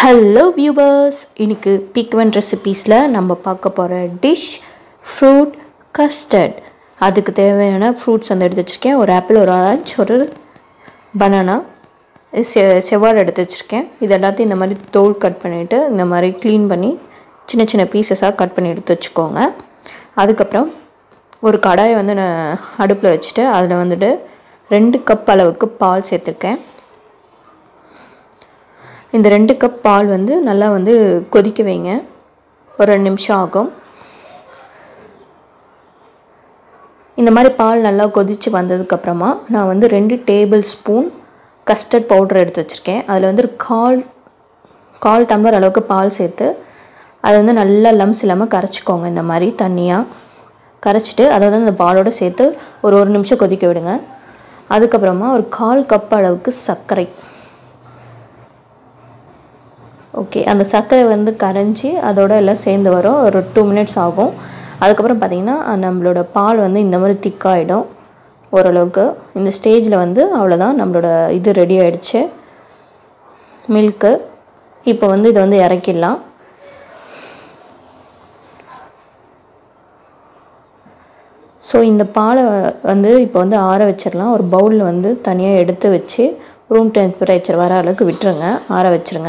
hello viewers இன்னைக்கு பிக்வன் ரெசிபீஸில் நம்ம பார்க்க போகிற டிஷ் ஃப்ரூட் கஸ்டர்ட் அதுக்கு தேவையான ஃப்ரூட்ஸ் வந்து எடுத்து வச்சுருக்கேன் ஒரு ஆப்பிள் ஒரு ஆரஞ்ச் ஒரு பனானா செ செவ்வாழை எடுத்து வச்சுருக்கேன் இது எல்லாத்தையும் இந்த மாதிரி தோல் கட் பண்ணிவிட்டு இந்த மாதிரி க்ளீன் பண்ணி சின்ன சின்ன பீசஸாக கட் பண்ணி எடுத்து வச்சுக்கோங்க அதுக்கப்புறம் ஒரு கடாயை வந்து நான் அடுப்பில் வச்சுட்டு அதில் வந்துட்டு ரெண்டு கப் அளவுக்கு பால் சேர்த்துருக்கேன் இந்த ரெண்டு கப் பால் வந்து நல்லா வந்து கொதிக்க வைங்க ஒரு ரெண்டு நிமிஷம் ஆகும் இந்த மாதிரி பால் நல்லா கொதித்து வந்ததுக்கப்புறமா நான் வந்து ரெண்டு டேபிள் ஸ்பூன் கஸ்டர்ட் பவுடர் எடுத்து வச்சுருக்கேன் அதில் வந்து ஒரு கால் கால் டம்ளர் அளவுக்கு பால் சேர்த்து அதை வந்து நல்லா லம்ஸ் இல்லாமல் கரைச்சிக்கோங்க இந்த மாதிரி தண்ணியாக கரைச்சிட்டு அதை வந்து அந்த பாலோடு சேர்த்து ஒரு ஒரு நிமிஷம் கொதிக்க விடுங்க அதுக்கப்புறமா ஒரு கால் கப் அளவுக்கு சர்க்கரை ஓகே அந்த சர்க்கரை வந்து கரைஞ்சி அதோட எல்லாம் சேர்ந்து வரும் ஒரு டூ மினிட்ஸ் ஆகும் அதுக்கப்புறம் பார்த்திங்கன்னா நம்மளோட பால் வந்து இந்த மாதிரி திக்காகிடும் ஓரளவுக்கு இந்த ஸ்டேஜில் வந்து அவ்வளோதான் நம்மளோட இது ரெடி ஆகிடுச்சு மில்க்கு இப்போ வந்து இதை வந்து இறக்கிடலாம் ஸோ இந்த பாலை வந்து இப்போ வந்து ஆற வச்சிடலாம் ஒரு பவுலில் வந்து தனியாக எடுத்து வச்சு ரூம் டெம்பரேச்சர் வர அளவுக்கு விட்டுருங்க ஆற வச்சுருங்க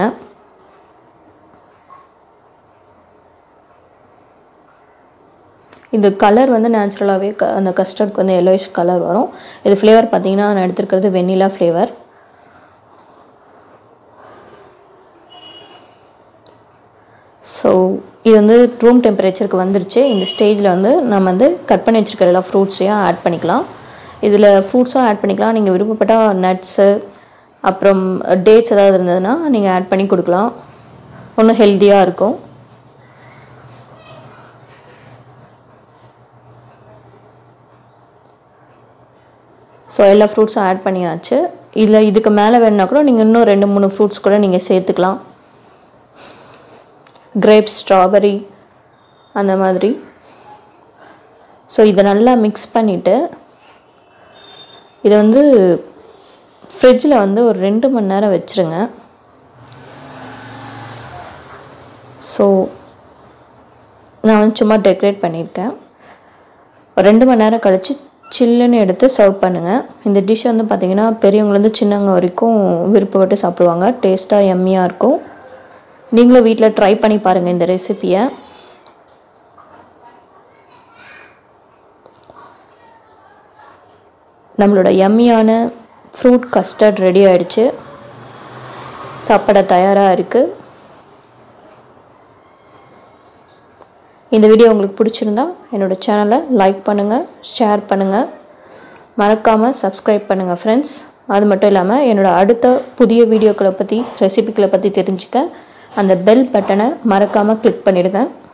இது கலர் வந்து நேச்சுரலாகவே க அந்த கஸ்டர்ட்க்கு வந்து எல்லோயிஷ் கலர் வரும் இது ஃப்ளேவர் பார்த்திங்கன்னா நான் எடுத்துருக்கிறது வெண்ணிலா ஃப்ளேவர் ஸோ இது வந்து ரூம் டெம்பரேச்சருக்கு வந்துருச்சு இந்த ஸ்டேஜில் வந்து நம்ம வந்து கட் பண்ணி வச்சுருக்கிற எல்லா ஃப்ரூட்ஸையும் ஆட் பண்ணிக்கலாம் இதில் ஃப்ரூட்ஸும் ஆட் பண்ணிக்கலாம் நீங்கள் விருப்பப்பட்டால் நட்ஸு அப்புறம் டேட்ஸ் ஏதாவது இருந்ததுன்னா நீங்கள் ஆட் பண்ணி கொடுக்கலாம் இன்னும் ஹெல்த்தியாக இருக்கும் ஸோ எல்லா ஃப்ரூட்ஸும் ஆட் பண்ணியாச்சு இதில் இதுக்கு மேலே வேணுன்னா கூட நீங்கள் இன்னும் ரெண்டு மூணு ஃப்ரூட்ஸ் கூட நீங்கள் சேர்த்துக்கலாம் கிரேப்ஸ் ஸ்ட்ராபெரி அந்த மாதிரி ஸோ இதை நல்லா மிக்ஸ் பண்ணிவிட்டு இதை வந்து ஃப்ரிட்ஜில் வந்து ஒரு ரெண்டு மணி நேரம் வச்சுருங்க ஸோ நான் வந்து சும்மா டெக்கரேட் பண்ணியிருக்கேன் ஒரு ரெண்டு மணி நேரம் கழித்து சில்லுன்னு எடுத்து சர்வ் பண்ணுங்கள் இந்த டிஷ் வந்து பார்த்திங்கன்னா பெரியவங்கலேருந்து சின்னவங்க வரைக்கும் விருப்பப்பட்டு சாப்பிடுவாங்க டேஸ்ட்டாக எம்மியாக இருக்கும் நீங்களும் வீட்டில் ட்ரை பண்ணி பாருங்கள் இந்த ரெசிப்பியை நம்மளோட எம்மியான ஃப்ரூட் கஸ்டர்ட் ரெடி ஆகிடுச்சு சாப்பிட தயாராக இருக்குது இந்த வீடியோ உங்களுக்கு பிடிச்சிருந்தா என்னோடய சேனலை லைக் பண்ணுங்கள் ஷேர் பண்ணுங்கள் மறக்காமல் சப்ஸ்கிரைப் பண்ணுங்கள் ஃப்ரெண்ட்ஸ் அது மட்டும் இல்லாமல் என்னோடய அடுத்த புதிய வீடியோக்களை பற்றி ரெசிபிக்களை பற்றி தெரிஞ்சுக்க அந்த பெல் பட்டனை மறக்காமல் கிளிக் பண்ணிவிடுங்க